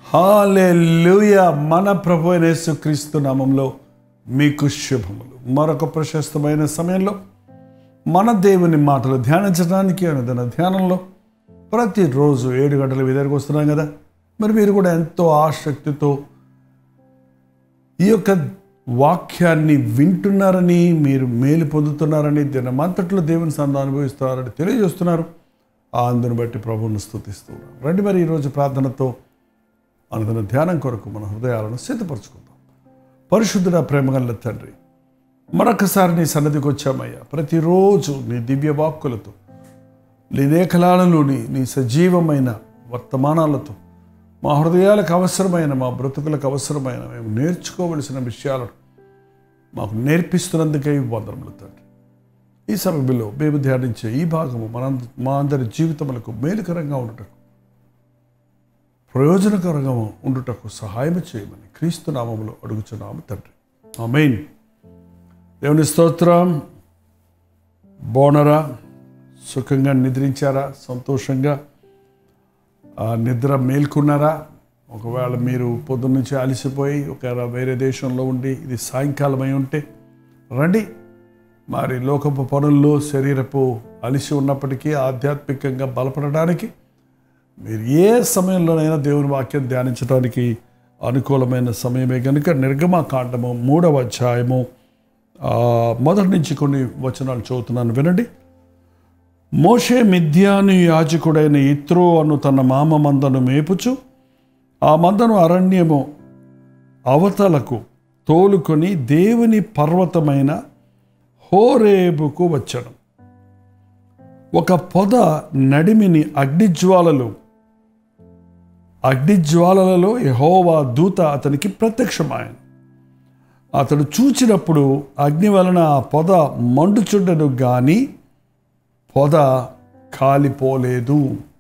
hallelujah మన ప్రభు అయిన యేసుక్రీస్తు నామంలో మీకు శుభములు మరొక ప్రశస్తమైన సమయంలో మన దేవుని మాటలు ధ్యానించడానికి అనుదిన ధ్యానంలో ప్రతిరోజు ఏడు గంటల విధరికి వస్తున్నాం కదా మరి మీరు కూడా ఎంతో ఆసక్తితో ఈ యొక్క వాక్యాన్ని వింటున్నారని మీరు మేలు పొందుతున్నారని దినమంతట్లో దేవుని సంద అనుభవిస్తున్నారని తెలియజేస్తున్నారు ఆ అందుని బట్టి ప్రభువును స్థుతిస్తున్నారు రండి మరి ఈరోజు ప్రార్థనతో అనుదిన ధ్యానం కొరకు మన హృదయాలను సిద్ధపరచుకుందాం పరిశుద్ధుడ ప్రేమగల తండ్రి మరొకసారి నీ సన్నదికి వచ్చామయ్యా ప్రతిరోజు నీ దివ్య వాక్కులతో నీ లేఖలాలలోని నీ సజీవమైన వర్తమానాలతో మా హృదయాలకు అవసరమైన మా బ్రతుకులకు అవసరమైన మేము నేర్చుకోవలసిన విషయాలను మాకు నేర్పిస్తున్నందుకై వందరములు తండ్రి ఈ సమయంలో మేము ధ్యానించే ఈ భాగము మన మా అందరి జీవితములకు మేలుకరంగా ఉండటకు ప్రయోజనకరంగా ఉండుటకు సహాయం చేయమని క్రీస్తు నామములో అడుగుచున్నాము తండ్రి ఆమెన్ దేవుని స్తోత్రం బోనరా సుఖంగా నిద్రించారా సంతోషంగా ఆ నిద్ర మేల్కొన్నారా ఒకవేళ మీరు పొద్దున్న నుంచి అలసిపోయి ఒకవేళ వేరే దేశంలో ఉండి ఇది సాయంకాలం అయి ఉంటే రండి మరి లోకపు పనుల్లో శరీరపు అలిసి ఉన్నప్పటికీ ఆధ్యాత్మికంగా బలపడడానికి మీరు ఏ సమయంలోనైనా దేవుని వాక్యం ధ్యానించడానికి అనుకూలమైన సమయమే కనుక నిర్గమాకాండము మూడవ అధ్యాయము ఆ, మొదటి నుంచి కొన్ని వచనాలు చదువుతున్నాను వినండి మోషే మిథ్యాను యాజకుడైన ఇత్రో అను తన మామ మందను మేపుచు ఆ మందను అరణ్యము అవతలకు తోలుకొని దేవుని పర్వతమైన హోరేబుకు వచ్చాడు ఒక పొద నడిమిని అగ్నిజ్వాలలు అగ్నిజ్వాలలలో యెహోవా దూత అతనికి ప్రత్యక్షమాయను అతడు చూచినప్పుడు అగ్ని వలన ఆ పొద మండుచుండను గాని పొద కాలిపోలేదు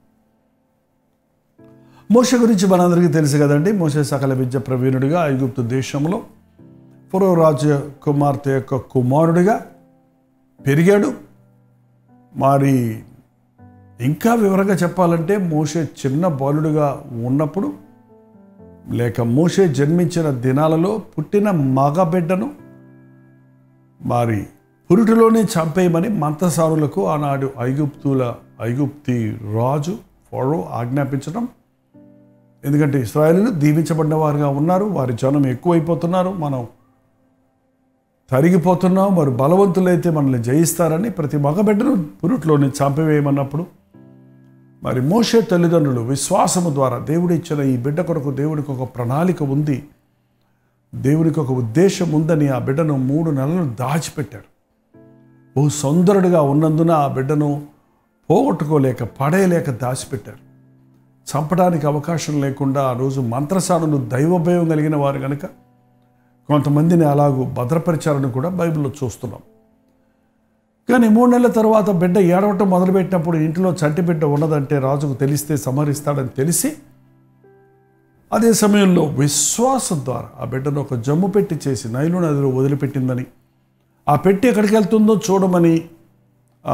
మోష గురించి మనందరికీ తెలుసు కదండి మోసే సకల విద్య ప్రవీణుడిగా ఐగుప్తు దేశంలో పురో రాజు కుమార్తె యొక్క కుమారుడిగా పెరిగాడు మరి ఇంకా వివరంగా చెప్పాలంటే మోషే చిన్న బాలుడుగా ఉన్నప్పుడు లేక మోషే జన్మించిన దినాలలో పుట్టిన మగ బిడ్డను మరి పురుటిలోనే చంపేయమని మంతసారులకు ఆనాడు ఐగుప్తుల ఐగుప్తి రాజు ఫరో ఆజ్ఞాపించడం ఎందుకంటే ఇస్రాయేలీలు దీవించబడిన వారుగా ఉన్నారు వారి జనం ఎక్కువైపోతున్నారు మనం తరిగిపోతున్నాం వారు బలవంతులైతే మనల్ని జయిస్తారని ప్రతి మగబిడ్డను పురుట్లోని చంపివేయమన్నప్పుడు మరి మోషే తల్లిదండ్రులు విశ్వాసము ద్వారా దేవుడు ఇచ్చిన ఈ బిడ్డ కొరకు దేవుడికి ఒక ప్రణాళిక ఉంది దేవునికి ఒక ఉద్దేశం ఉందని ఆ బిడ్డను మూడు నెలలు దాచిపెట్టారు బహు సుందరుడిగా ఉన్నందున ఆ బిడ్డను పోగొట్టుకోలేక పడేయలేక దాచిపెట్టారు చంపడానికి అవకాశం లేకుండా ఆ రోజు మంత్రసానులు దైవభయం కలిగిన వారు కనుక కొంతమందిని అలాగూ భద్రపరిచారని కూడా బైబిల్లో చూస్తున్నాం కానీ మూడు నెలల తర్వాత బిడ్డ ఏడవటం మొదలుపెట్టినప్పుడు ఇంట్లో చంటి బిడ్డ ఉన్నదంటే రాజుకు తెలిస్తే సమరిస్తాడని తెలిసి అదే సమయంలో విశ్వాసం ద్వారా ఆ బిడ్డను ఒక జమ్ము పెట్టి చేసి నైలు నదిలో వదిలిపెట్టిందని ఆ పెట్టి ఎక్కడికి వెళ్తుందో చూడమని ఆ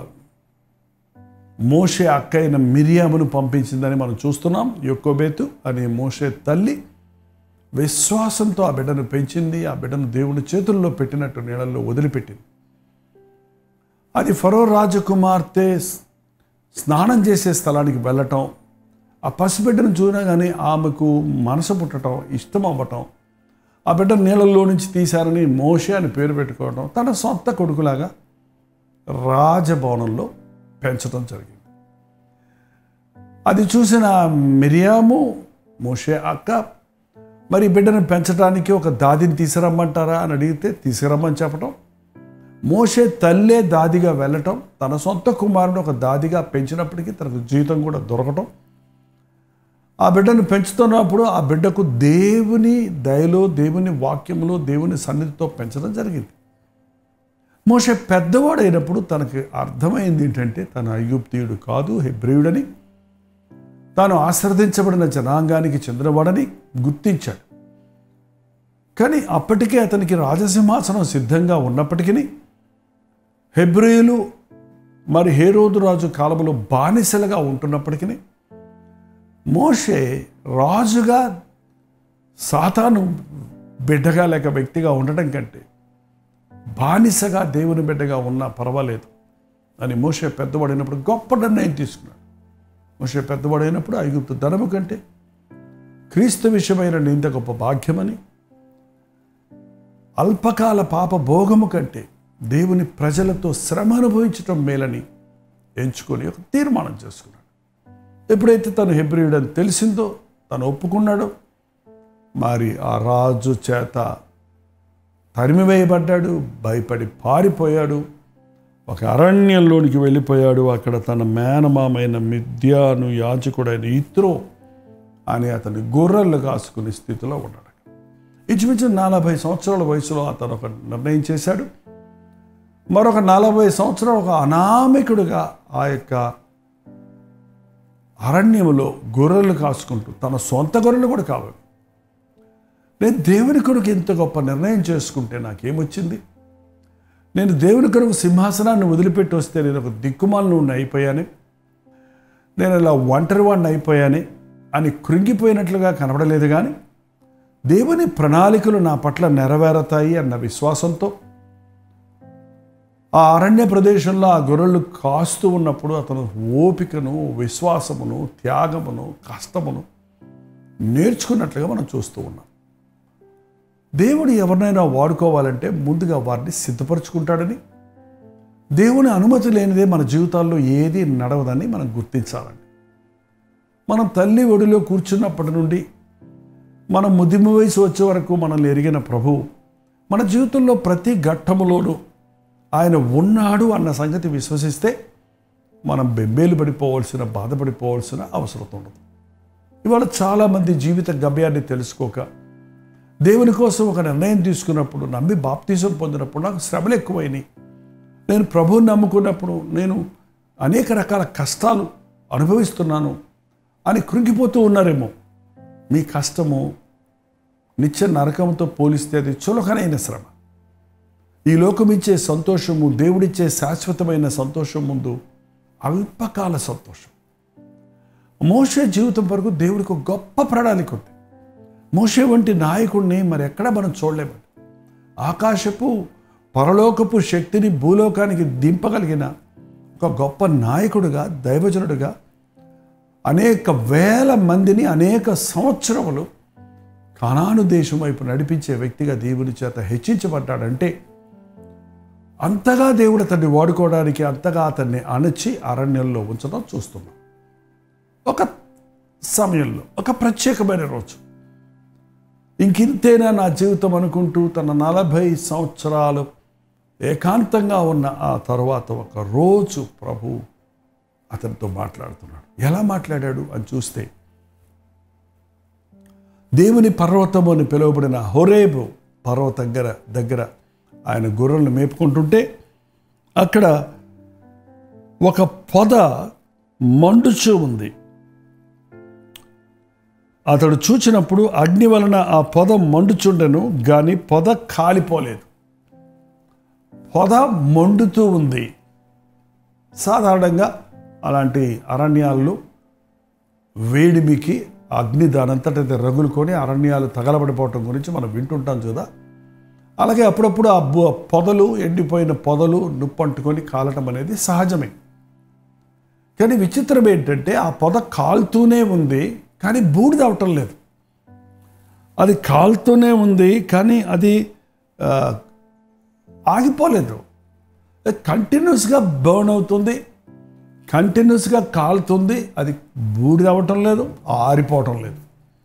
మోషే అక్క అయిన మిరియామును పంపించిందని మనం చూస్తున్నాం యొక్కోబేతు అనే మోషే తల్లి విశ్వాసంతో ఆ బిడ్డను పెంచింది ఆ బిడ్డను దేవుని చేతుల్లో పెట్టినట్టు నీళ్ళల్లో వదిలిపెట్టింది అది ఫరో రాజకుమార్తె స్నానం చేసే స్థలానికి వెళ్ళటం ఆ పసిబిడ్డను చూడగానే ఆమెకు మనసు పుట్టడం ఇష్టం అవ్వటం ఆ బిడ్డ నీళ్ళల్లో నుంచి తీశారని మోషే అని పేరు పెట్టుకోవడం తన సొంత కొడుకులాగా రాజభవనంలో పెంచడం జరిగింది అది చూసిన మిరియాము మోషే అక్క మరి ఈ బిడ్డను పెంచడానికి ఒక దాదిని తీసుకురమ్మంటారా అని అడిగితే తీసుకురమ్మని చెప్పటం మోషే తల్లే దాదిగా వెళ్ళటం తన సొంత కుమారుడు ఒక దాదిగా పెంచినప్పటికీ తనకు జీవితం కూడా దొరకటం ఆ బిడ్డను పెంచుతున్నప్పుడు ఆ బిడ్డకు దేవుని దయలో దేవుని వాక్యములో దేవుని సన్నిధితో పెంచడం జరిగింది మోషే పెద్దవాడైనప్పుడు తనకి అర్థమైంది ఏంటంటే తన అయ్యుప్తీయుడు కాదు హెబ్రియుడని తాను ఆశ్రదించబడిన జనాంగానికి చెందినవాడని గుర్తించాడు కానీ అప్పటికే అతనికి రాజసింహాసనం సిద్ధంగా ఉన్నప్పటికీ హెబ్రియులు మరి హేరోదు రాజు కాలంలో బానిసలుగా ఉంటున్నప్పటికీ మోషే రాజుగా సాతాను బిడ్డగా లేక వ్యక్తిగా ఉండటం కంటే బానిసగా దేవుని బిడ్డగా ఉన్నా పర్వాలేదు అని మోసే పెద్దవాడైనప్పుడు గొప్ప నిర్ణయం తీసుకున్నాడు మోసే పెద్దవాడైనప్పుడు ఐగుప్తు ధనము కంటే క్రీస్తు విషయమైన ఇంత గొప్ప భాగ్యమని అల్పకాల పాప భోగము కంటే దేవుని ప్రజలతో శ్రమ అనుభవించటం మేలని ఎంచుకొని ఒక తీర్మానం చేసుకున్నాడు ఎప్పుడైతే తను హెబ్రియుడని తెలిసిందో తను ఒప్పుకున్నాడో మరి ఆ రాజు చేత తరిమివేయబడ్డాడు భయపడి పారిపోయాడు ఒక అరణ్యంలోనికి వెళ్ళిపోయాడు అక్కడ తన మేనమామైన మిథ్యాను యాజకుడైన ఇత్రో అని అతని గొర్రెలు కాసుకునే స్థితిలో ఉన్నాడు ఇంచుమించు నలభై సంవత్సరాల వయసులో అతను ఒక నిర్ణయం చేశాడు మరొక నలభై సంవత్సరాలు ఒక అనామికుడుగా ఆ యొక్క అరణ్యములో గొర్రెలు కాసుకుంటూ తన సొంత గొర్రెలు కూడా కావాలి నేను దేవుని కొరకు ఇంత గొప్ప నిర్ణయం చేసుకుంటే నాకేమొచ్చింది నేను దేవుని కొరకు సింహాసనాన్ని వదిలిపెట్టి వస్తే నేను ఒక దిక్కుమాలను అయిపోయాను నేను ఇలా ఒంటరి వాడిని అయిపోయాను అని కృంగిపోయినట్లుగా కనబడలేదు కానీ దేవుని ప్రణాళికలు నా పట్ల నెరవేరతాయి అన్న విశ్వాసంతో ఆ అరణ్య ప్రదేశంలో ఆ గొర్రెలు కాస్తూ ఉన్నప్పుడు అతను ఓపికను విశ్వాసమును త్యాగమును కష్టమును నేర్చుకున్నట్లుగా మనం చూస్తూ ఉన్నాం దేవుడు ఎవరినైనా వాడుకోవాలంటే ముందుగా వారిని సిద్ధపరచుకుంటాడని దేవుని అనుమతి లేనిదే మన జీవితాల్లో ఏది నడవదని మనం గుర్తించాలండి మనం తల్లి ఒడిలో కూర్చున్నప్పటి నుండి మనం ముదిమ వయసు వచ్చే వరకు మనల్ని ఎరిగిన ప్రభువు మన జీవితంలో ప్రతి ఘట్టములోనూ ఆయన ఉన్నాడు అన్న సంగతి విశ్వసిస్తే మనం బెంబేలు పడిపోవలసిన బాధపడిపోవలసిన అవసరం ఉండదు ఇవాళ చాలామంది జీవిత గమ్యాన్ని తెలుసుకోక దేవుని కోసం ఒక నిర్ణయం తీసుకున్నప్పుడు నమ్మి బాప్తీసం పొందినప్పుడు నాకు శ్రమలు ఎక్కువైనాయి నేను ప్రభువుని నమ్ముకున్నప్పుడు నేను అనేక రకాల కష్టాలు అనుభవిస్తున్నాను అని కృంగిపోతూ ఉన్నారేమో మీ కష్టము నిత్య నరకంతో పోలిస్తే అది చులకనైన శ్రమ ఈ లోకమిచ్చే సంతోషము దేవుడిచ్చే శాశ్వతమైన సంతోషం ముందు అల్పకాల సంతోషం మోసే జీవితం వరకు దేవుడికి ఒక గొప్ప ప్రణాళిక ఉంది మోసే వంటి నాయకుడిని మరి ఎక్కడ మనం చూడలేము ఆకాశపు పరలోకపు శక్తిని భూలోకానికి దింపగలిగిన ఒక గొప్ప నాయకుడిగా దైవజనుడిగా అనేక వేల మందిని అనేక సంవత్సరములు కానాను దేశం వైపు నడిపించే వ్యక్తిగా దేవుని చేత హెచ్చించబడ్డాడంటే అంతగా దేవుడు అతన్ని వాడుకోవడానికి అంతగా అతన్ని అణచి అరణ్యంలో ఉంచడం చూస్తున్నాం ఒక సమయంలో ఒక ప్రత్యేకమైన రోజు ఇంకింతేనా నా జీవితం అనుకుంటూ తన నలభై సంవత్సరాలు ఏకాంతంగా ఉన్న ఆ తర్వాత ఒక రోజు ప్రభు అతనితో మాట్లాడుతున్నాడు ఎలా మాట్లాడాడు అని చూస్తే దేవుని పర్వతము అని పిలువబడిన హొరేబు పర్వతం దగ్గర దగ్గర ఆయన గొర్రెలను మేపుకుంటుంటే అక్కడ ఒక పొద మండుచూ ఉంది అతడు చూచినప్పుడు అగ్ని వలన ఆ పొద మండుచుండెను కానీ పొద కాలిపోలేదు పొద మండుతూ ఉంది సాధారణంగా అలాంటి అరణ్యాల్లో వేడిమికి అగ్ని దానంతటైతే రగులుకొని అరణ్యాలు తగలబడిపోవటం గురించి మనం వింటుంటాం చూదా అలాగే అప్పుడప్పుడు ఆ బు- పొదలు ఎండిపోయిన పొదలు నుప్పంటుకొని కాలటం అనేది సహజమే కానీ విచిత్రం ఏంటంటే ఆ పొద కాలుతూనే ఉంది కానీ బూడిద అవటం లేదు అది కాలుతూనే ఉంది కానీ అది ఆ, ఆగిపోలేదు కంటిన్యూస్గా బర్న్ అవుతుంది కంటిన్యూస్గా కాలుతుంది అది బూడిద అవ్వటం లేదు ఆరిపోవటం లేదు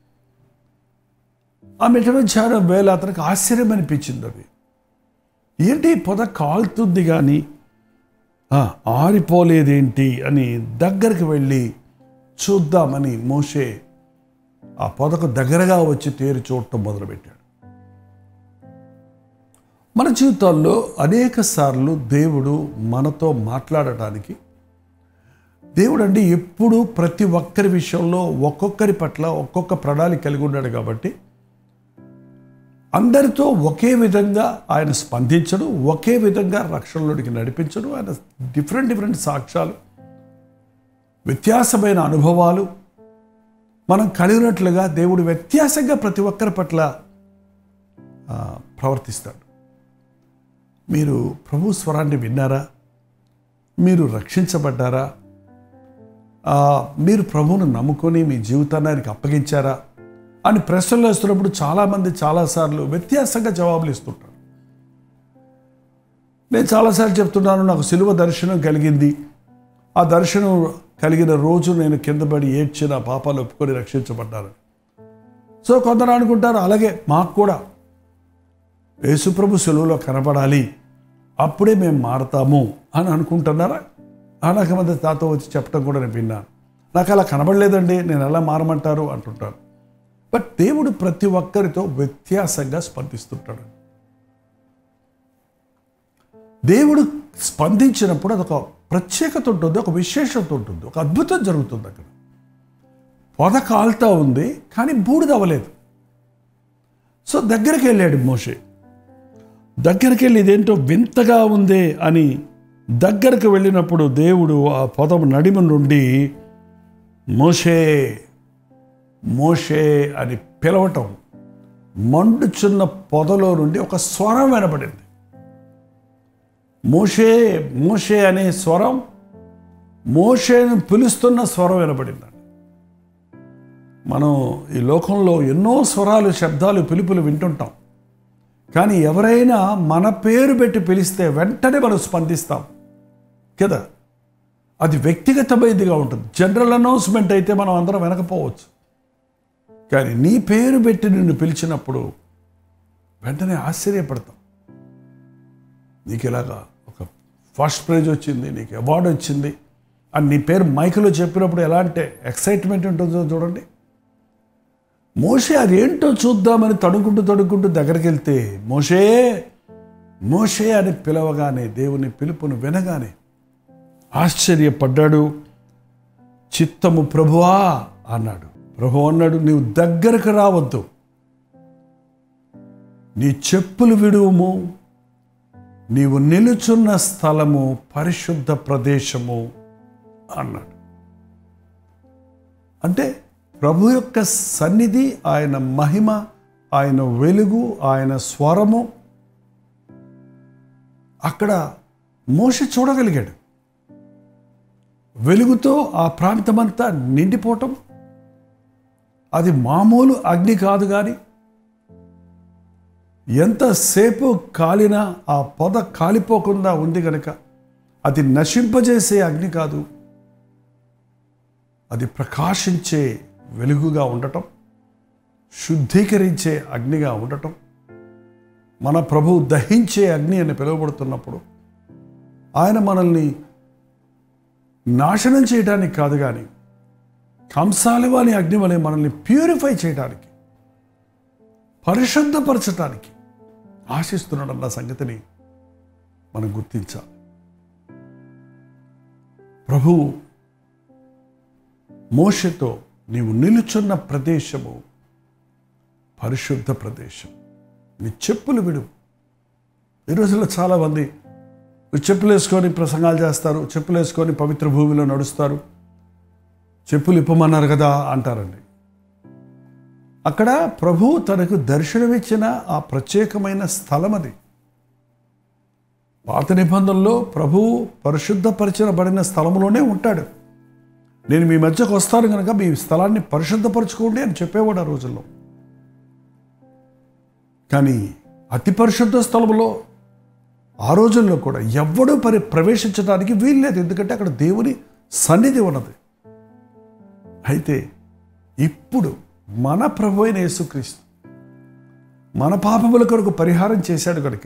ఆ మిట విచారం వేళ అతనికి ఆశ్చర్యం అనిపించింది అది ఏంటి ఈ పొద కాలుతుంది కానీ ఆ, ఆరిపోలేదేంటి అని దగ్గరికి వెళ్ళి చూద్దామని మోషే ఆ పొదకు దగ్గరగా వచ్చి తేరి చూడటం మొదలుపెట్టాడు మన జీవితాల్లో అనేక సార్లు దేవుడు మనతో మాట్లాడటానికి దేవుడు అంటే ఎప్పుడు ప్రతి ఒక్కరి విషయంలో ఒక్కొక్కరి పట్ల ఒక్కొక్క ప్రణాళిక కలిగి ఉన్నాడు కాబట్టి అందరితో ఒకే విధంగా ఆయన స్పందించడు ఒకే విధంగా రక్షణలోనికి నడిపించడు ఆయన డిఫరెంట్ డిఫరెంట్ సాక్ష్యాలు వ్యత్యాసమైన అనుభవాలు మనం కలిగినట్లుగా దేవుడు వ్యత్యాసంగా ప్రతి ఒక్కరి పట్ల ఆ, ప్రవర్తిస్తాడు మీరు ప్రభు స్వరాన్ని విన్నారా మీరు రక్షించబడ్డారా ఆ, మీరు ప్రభువును నమ్ముకొని మీ జీవితాన్ని ఆయనకి అప్పగించారా అని ప్రశ్నలు వేస్తున్నప్పుడు చాలామంది చాలాసార్లు వ్యత్యాసంగా జవాబులు ఇస్తుంటారు నేను చాలాసార్లు చెప్తున్నాను నాకు సిలువ దర్శనం కలిగింది ఆ దర్శనం కలిగిన రోజు నేను కింద పడి ఏడ్చిన పాపాలు ఒప్పుకొని రక్షించబడ్డాను సో కొందరు అనుకుంటారు అలాగే మాకు కూడా యేసుప్రభు సెలువులో కనపడాలి అప్పుడే మేము మారతాము అని అనుకుంటున్నారా అనేక మంది తాతో వచ్చి చెప్పడం కూడా నేను విన్నాను నాకు అలా కనబడలేదండి నేను ఎలా మారమంటారు అంటుంటారు బట్ దేవుడు ప్రతి ఒక్కరితో వ్యత్యాసంగా స్పందిస్తుంటాడు దేవుడు స్పందించినప్పుడు అదొక ప్రత్యేకత ఉంటుంది ఒక విశేషత ఉంటుంది ఒక అద్భుతం జరుగుతుంది అక్కడ పొద కాలుతా ఉంది కానీ బూడిద అవ్వలేదు సో దగ్గరికి వెళ్ళాడు మోషే దగ్గరికి వెళ్ళి ఇదేంటో వింతగా ఉందే అని దగ్గరకు వెళ్ళినప్పుడు దేవుడు ఆ పొదము నడిమ నుండి మోషే మోషే అని పిలవటం మండుచున్న పొదలో నుండి ఒక స్వరం వినబడింది మోషే మోషే అనే స్వరం మోషేను పిలుస్తున్న స్వరం వినబడింది మనం ఈ లోకంలో ఎన్నో స్వరాలు శబ్దాలు పిలుపులు వింటుంటాం కానీ ఎవరైనా మన పేరు పెట్టి పిలిస్తే వెంటనే మనం స్పందిస్తాం కదా అది వ్యక్తిగతమైనదిగా ఉంటుంది జనరల్ అనౌన్స్మెంట్ అయితే మనం అందరం వినకపోవచ్చు కానీ నీ పేరు పెట్టి నిన్ను పిలిచినప్పుడు వెంటనే ఆశ్చర్యపడతాం నీకు ఇలాగా ఒక ఫస్ట్ ప్రైజ్ వచ్చింది నీకు అవార్డు వచ్చింది అని నీ పేరు మైకులో చెప్పినప్పుడు ఎలాంటి ఎక్సైట్మెంట్ ఉంటుందో చూడండి మోషే అదేంటో చూద్దామని తడుకుంటూ తడుకుంటూ దగ్గరికి వెళ్తే మోషే మోషే అని పిలవగానే దేవుని పిలుపును వినగానే ఆశ్చర్యపడ్డాడు చిత్తము ప్రభువా అన్నాడు ప్రభు అన్నాడు నీవు దగ్గరకు రావద్దు నీ చెప్పులు విడువుము నీవు నిలుచున్న స్థలము పరిశుద్ధ ప్రదేశము అన్నాడు అంటే ప్రభు యొక్క సన్నిధి ఆయన మహిమ ఆయన వెలుగు ఆయన స్వరము అక్కడ మోష చూడగలిగాడు వెలుగుతో ఆ ప్రాంతమంతా నిండిపోవటం అది మామూలు అగ్ని కాదు కానీ ఎంతసేపు కాలినా ఆ పొద కాలిపోకుండా ఉంది గనక అది నశింపజేసే అగ్ని కాదు అది ప్రకాశించే వెలుగుగా ఉండటం శుద్ధీకరించే అగ్నిగా ఉండటం మన ప్రభు దహించే అగ్ని అని పిలువబడుతున్నప్పుడు ఆయన మనల్ని నాశనం చేయడానికి కాదు కానీ కంసాలివాని అగ్ని వలె మనల్ని ప్యూరిఫై చేయడానికి పరిశుద్ధపరచడానికి ఆశిస్తున్నాడన్న సంగతిని మనం గుర్తించాలి ప్రభు మోషతో నీవు నిలుచున్న ప్రదేశము పరిశుద్ధ ప్రదేశం నీ చెప్పులు విడు ఈ రోజుల్లో చాలామంది చెప్పులు వేసుకొని ప్రసంగాలు చేస్తారు చెప్పులు వేసుకొని పవిత్ర భూమిలో నడుస్తారు చెప్పులు ఇప్పమన్నారు కదా అంటారండి అక్కడ ప్రభు తనకు దర్శనమిచ్చిన ఆ ప్రత్యేకమైన స్థలం అది పాత నిబంధనలో ప్రభు పరిశుద్ధపరచబడిన స్థలంలోనే ఉంటాడు నేను మీ మధ్యకు వస్తాను కనుక మీ స్థలాన్ని పరిశుద్ధపరచుకోండి అని చెప్పేవాడు ఆ రోజుల్లో కానీ అతి పరిశుద్ధ స్థలంలో ఆ రోజుల్లో కూడా ఎవ్వడూ పరి ప్రవేశించడానికి వీల్లేదు ఎందుకంటే అక్కడ దేవుని సన్నిధి ఉన్నది అయితే ఇప్పుడు మన ప్రభు అయిన యేసుక్రీస్తు మన పాపముల కొరకు పరిహారం చేశాడు కనుక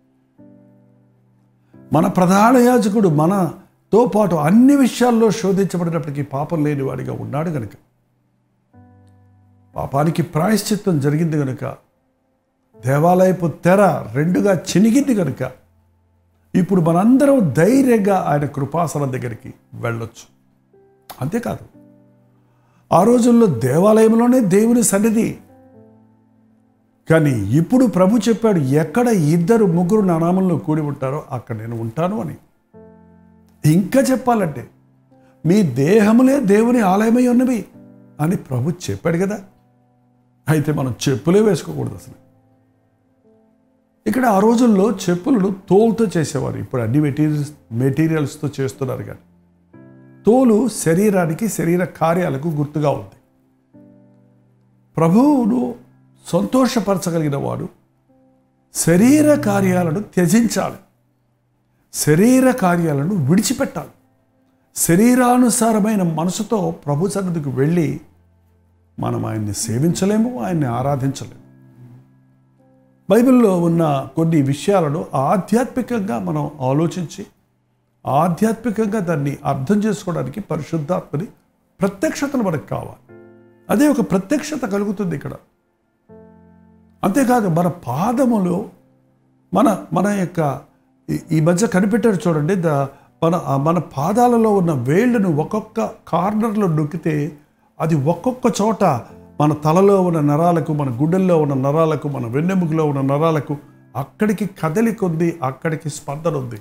మన ప్రధాన యాజకుడు మనతో పాటు అన్ని విషయాల్లో శోధించబడినప్పటికీ పాపం లేనివాడిగా ఉన్నాడు కనుక పాపానికి ప్రాయశ్చిత్తం జరిగింది కనుక దేవాలయపు తెర రెండుగా చినిగింది కనుక ఇప్పుడు మనందరం ధైర్యంగా ఆయన కృపాసనం దగ్గరికి వెళ్ళొచ్చు అంతేకాదు ఆ రోజుల్లో దేవాలయంలోనే దేవుని సన్నిధి కానీ ఇప్పుడు ప్రభు చెప్పాడు ఎక్కడ ఇద్దరు ముగ్గురు నా నామంలో కూడి ఉంటారో అక్కడ నేను ఉంటాను అని ఇంకా చెప్పాలంటే మీ దేహములే దేవుని ఆలయమై ఉన్నవి అని ప్రభు చెప్పాడు కదా అయితే మనం చెప్పులే వేసుకోకూడదు అసలు ఇక్కడ ఆ రోజుల్లో చెప్పులను తోలుతో చేసేవారు ఇప్పుడు అన్ని మెటీరియల్స్ మెటీరియల్స్తో చేస్తున్నారు కానీ తోలు శరీరానికి శరీర కార్యాలకు గుర్తుగా ఉంది ప్రభువును సంతోషపరచగలిగిన వాడు శరీర కార్యాలను త్యజించాలి శరీర కార్యాలను విడిచిపెట్టాలి శరీరానుసారమైన మనసుతో ప్రభు సన్నిధికి వెళ్ళి మనం ఆయన్ని సేవించలేము ఆయన్ని ఆరాధించలేము బైబిల్లో ఉన్న కొన్ని విషయాలను ఆధ్యాత్మికంగా మనం ఆలోచించి ఆధ్యాత్మికంగా దాన్ని అర్థం చేసుకోవడానికి పరిశుద్ధాత్మని ప్రత్యక్షతలు మనకు కావాలి అదే ఒక ప్రత్యక్షత కలుగుతుంది ఇక్కడ అంతేకాదు మన పాదములో మన మన యొక్క ఈ- ఈ మధ్య కనిపెట్టారు చూడండి ద మన ఆ మన పాదాలలో ఉన్న వేళ్ళను ఒక్కొక్క కార్నర్లో నొక్కితే అది ఒక్కొక్క చోట మన తలలో ఉన్న నరాలకు మన గుండెల్లో ఉన్న నరాలకు మన వెన్నెముకలో ఉన్న నరాలకు అక్కడికి కదలిక ఉంది అక్కడికి స్పందన ఉంది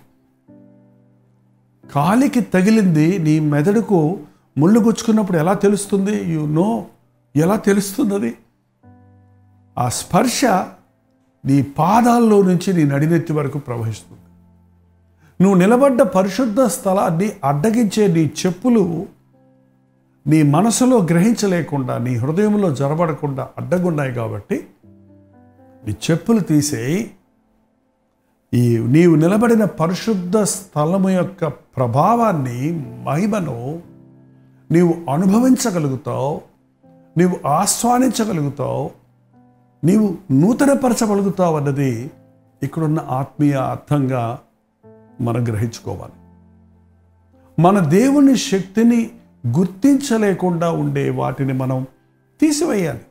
కాలికి తగిలింది నీ మెదడుకు ముళ్ళు గుచ్చుకున్నప్పుడు ఎలా తెలుస్తుంది యు నో ఎలా తెలుస్తుంది అది ఆ స్పర్శ నీ పాదాల్లో నుంచి నీ నడినెత్తి వరకు ప్రవహిస్తుంది నువ్వు నిలబడ్డ పరిశుద్ధ స్థలాన్ని అడ్డగించే నీ చెప్పులు నీ మనసులో గ్రహించలేకుండా నీ హృదయంలో జరబడకుండా అడ్డగున్నాయి కాబట్టి నీ చెప్పులు తీసేయి ఈ నీవు నిలబడిన పరిశుద్ధ స్థలము యొక్క ప్రభావాన్ని మహిమను నీవు అనుభవించగలుగుతావు నీవు ఆస్వాదించగలుగుతావు నీవు నూతనపరచగలుగుతావు అన్నది ఇక్కడున్న ఆత్మీయ అర్థంగా మనం గ్రహించుకోవాలి మన దేవుని శక్తిని గుర్తించలేకుండా ఉండే వాటిని మనం తీసివేయాలి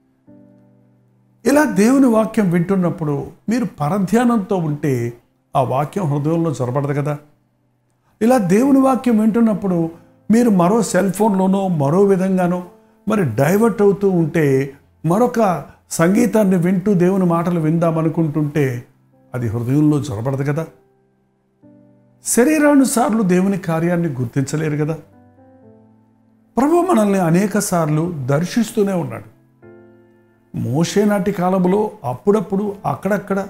ఇలా దేవుని వాక్యం వింటున్నప్పుడు మీరు పరధ్యానంతో ఉంటే ఆ వాక్యం హృదయంలో చొరబడదు కదా ఇలా దేవుని వాక్యం వింటున్నప్పుడు మీరు మరో సెల్ ఫోన్లోనో మరో విధంగానో మరి డైవర్ట్ అవుతూ ఉంటే మరొక సంగీతాన్ని వింటూ దేవుని మాటలు విందామనుకుంటుంటే అది హృదయంలో చొరబడదు కదా శరీరానుసార్లు దేవుని కార్యాన్ని గుర్తించలేరు కదా ప్రభు మనల్ని అనేక సార్లు దర్శిస్తూనే ఉన్నాడు మోషే నాటి కాలంలో అప్పుడప్పుడు అక్కడక్కడ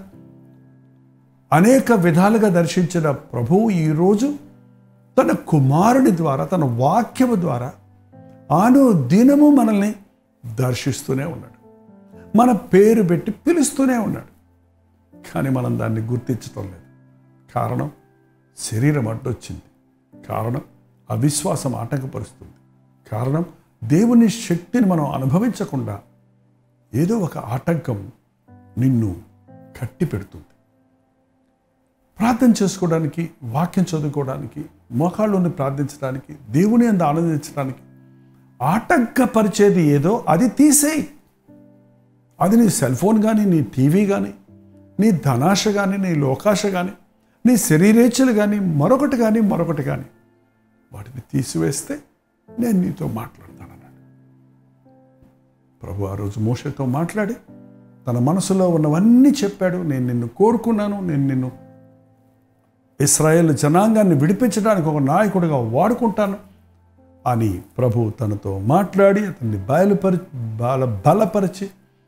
అనేక విధాలుగా దర్శించిన ప్రభువు ఈరోజు తన కుమారుని ద్వారా తన వాక్యము ద్వారా ఆను దినము మనల్ని దర్శిస్తూనే ఉన్నాడు మన పేరు పెట్టి పిలుస్తూనే ఉన్నాడు కానీ మనం దాన్ని గుర్తించటం లేదు కారణం శరీరం అడ్డొచ్చింది కారణం అవిశ్వాసం ఆటంకపరుస్తుంది కారణం దేవుని శక్తిని మనం అనుభవించకుండా ఏదో ఒక ఆటంకం నిన్ను కట్టి పెడుతుంది ప్రార్థన చేసుకోవడానికి వాక్యం చదువుకోవడానికి మోకాళ్ళని ప్రార్థించడానికి దేవుని అందు ఆనందించడానికి ఆటంకపరిచేది ఏదో అది తీసేయి అది నీ సెల్ ఫోన్ కానీ నీ టీవీ కానీ నీ ధనాశ కానీ నీ లోకాశ కానీ నీ శరీరేచ్ఛలు కానీ మరొకటి కానీ మరొకటి కానీ వాటిని తీసివేస్తే నేను నీతో మాట్లాడతానన్నాడు ప్రభు ఆ రోజు మోషతో మాట్లాడి తన మనసులో ఉన్నవన్నీ చెప్పాడు నేను నిన్ను కోరుకున్నాను నేను నిన్ను ఇస్రాయేల్ జనాంగాన్ని విడిపించడానికి ఒక నాయకుడిగా వాడుకుంటాను అని ప్రభు తనతో మాట్లాడి అతన్ని బయలుపరి బల బలపరిచి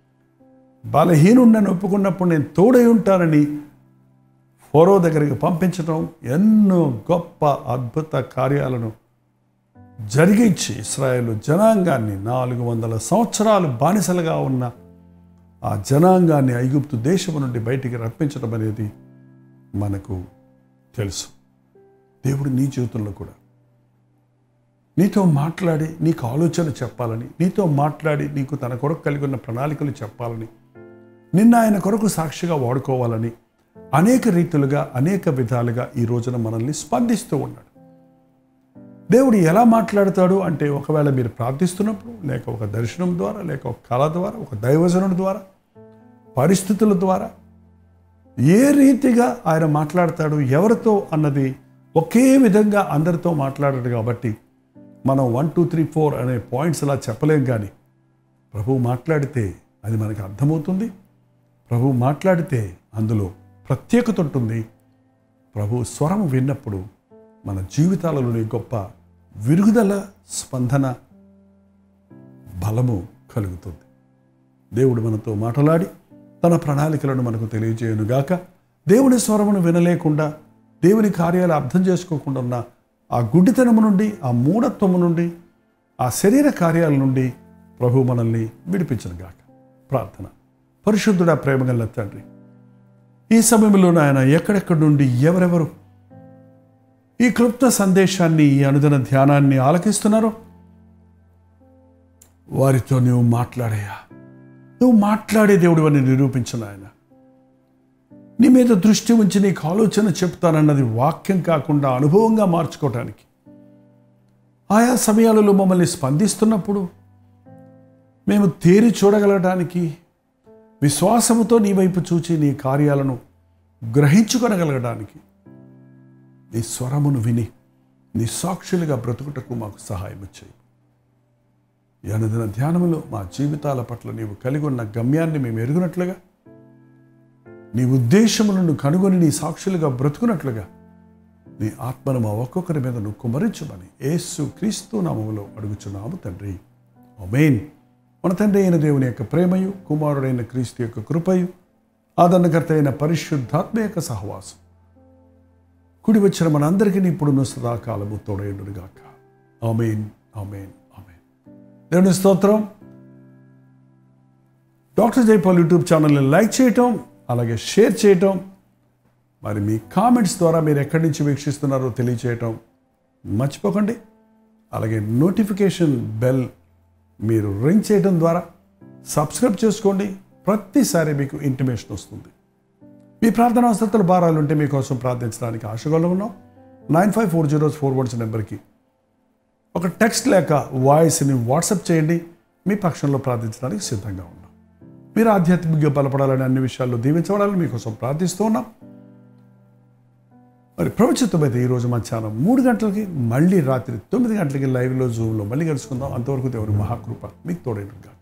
బలహీనుండని ఒప్పుకున్నప్పుడు నేను తోడై ఉంటానని ఫోరో దగ్గరికి పంపించడం ఎన్నో గొప్ప అద్భుత కార్యాలను జరిగించి ఇస్రాయేల్ జనాంగాన్ని నాలుగు వందల సంవత్సరాలు బానిసలుగా ఉన్న ఆ జనాంగాన్ని ఐగుప్తు దేశం నుండి బయటికి రప్పించడం అనేది మనకు తెలుసు దేవుడు నీ జీవితంలో కూడా నీతో మాట్లాడి నీకు ఆలోచన చెప్పాలని నీతో మాట్లాడి నీకు తన కొరకు కలిగి ఉన్న ప్రణాళికలు చెప్పాలని నిన్న ఆయన కొరకు సాక్షిగా వాడుకోవాలని అనేక రీతులుగా అనేక విధాలుగా ఈ రోజున మనల్ని స్పందిస్తూ ఉన్నాడు దేవుడు ఎలా మాట్లాడతాడు అంటే ఒకవేళ మీరు ప్రార్థిస్తున్నప్పుడు లేక ఒక దర్శనం ద్వారా లేక ఒక కళ ద్వారా ఒక దైవజనుడి ద్వారా పరిస్థితుల ద్వారా ఏ రీతిగా ఆయన మాట్లాడతాడు ఎవరితో అన్నది ఒకే విధంగా అందరితో మాట్లాడాడు కాబట్టి మనం వన్ టూ త్రీ ఫోర్ అనే పాయింట్స్ అలా చెప్పలేం కానీ ప్రభు మాట్లాడితే అది మనకు అర్థమవుతుంది ప్రభు మాట్లాడితే అందులో ప్రత్యేకత ఉంటుంది ప్రభు స్వరం విన్నప్పుడు మన జీవితాలలోని గొప్ప విరుగుదల స్పందన బలము కలుగుతుంది దేవుడు మనతో మాట్లాడి తన ప్రణాళికలను మనకు తెలియజేయనుగాక దేవుని స్వరమును వినలేకుండా దేవుని కార్యాలు అర్థం చేసుకోకుండా ఉన్న ఆ గుడ్డితనము నుండి ఆ మూఢత్వము నుండి ఆ శరీర కార్యాల నుండి ప్రభు మనల్ని విడిపించనుగాక ప్రార్థన పరిశుద్ధుడా ప్రేమగల తండ్రి ఈ సమయంలో ఆయన ఎక్కడెక్కడి నుండి ఎవరెవరు ఈ క్లుప్త సందేశాన్ని ఈ అనుదిన ధ్యానాన్ని ఆలకిస్తున్నారో వారితో నువ్వు మాట్లాడయా నువ్వు మాట్లాడే దేవుడు అని నిరూపించిన ఆయన నీ మీద దృష్టి ఉంచి నీకు ఆలోచన చెప్తానన్నది వాక్యం కాకుండా అనుభవంగా మార్చుకోవటానికి ఆయా సమయాలలో మమ్మల్ని స్పందిస్తున్నప్పుడు మేము తేరి చూడగలగడానికి విశ్వాసముతో నీ వైపు చూచి నీ కార్యాలను గ్రహించుకొనగలగడానికి నీ స్వరమును విని నీ సాక్షులుగా బ్రతుకుటకు మాకు సహాయం చేయి ఈ అనుదిన ధ్యానములో మా జీవితాల పట్ల నీవు కలిగి ఉన్న గమ్యాన్ని మేము ఎరుగునట్లుగా నీ ఉద్దేశములను కనుగొని నీ సాక్షులుగా బ్రతుకున్నట్లుగా నీ ఆత్మను మా ఒక్కొక్కరి మీద నువ్వు కుమరించమని యేసు క్రీస్తు నామములో అడుగుచున్నాము తండ్రి ఒమేన్ మన తండ్రి అయిన దేవుని యొక్క ప్రేమయు కుమారుడైన క్రీస్తు యొక్క కృపయు ఆదరణకర్త అయిన పరిశుద్ధాత్మ యొక్క సహవాసం కుడి వచ్చిన మనందరికీ ఇప్పుడు సదాకాలము తోడైండుగాక ఆమెన్ ఆమెన్ ఆమెన్ దేవుని స్తోత్రం డాక్టర్ జైపాల్ యూట్యూబ్ ఛానల్ని లైక్ చేయటం అలాగే షేర్ చేయటం మరి మీ కామెంట్స్ ద్వారా మీరు ఎక్కడి నుంచి వీక్షిస్తున్నారో తెలియచేయటం మర్చిపోకండి అలాగే నోటిఫికేషన్ బెల్ మీరు రింగ్ చేయడం ద్వారా సబ్స్క్రైబ్ చేసుకోండి ప్రతిసారి మీకు ఇంటిమేషన్ వస్తుంది మీ ప్రార్థన అవసరతలు భారాలు ఉంటే మీకోసం ప్రార్థించడానికి ఆశగొల్ల ఉన్నాం nine five four zeros four ones నెంబర్కి ఒక టెక్స్ట్ లేక వాయిస్ని వాట్సాప్ చేయండి మీ పక్షంలో ప్రార్థించడానికి సిద్ధంగా ఉన్నాం మీరు ఆధ్యాత్మికంగా బలపడాలని అన్ని విషయాల్లో దీవించబడాలని మీకోసం ప్రార్థిస్తూ ఉన్నాం మరి ప్రవచితమైతే ఈరోజు మధ్యాహ్నం మూడు గంటలకి మళ్ళీ రాత్రి తొమ్మిది గంటలకి లైవ్లో జూమ్లో మళ్ళీ కలుసుకుందాం అంతవరకు దేవుని మహాకృప మీకు తోడైనగా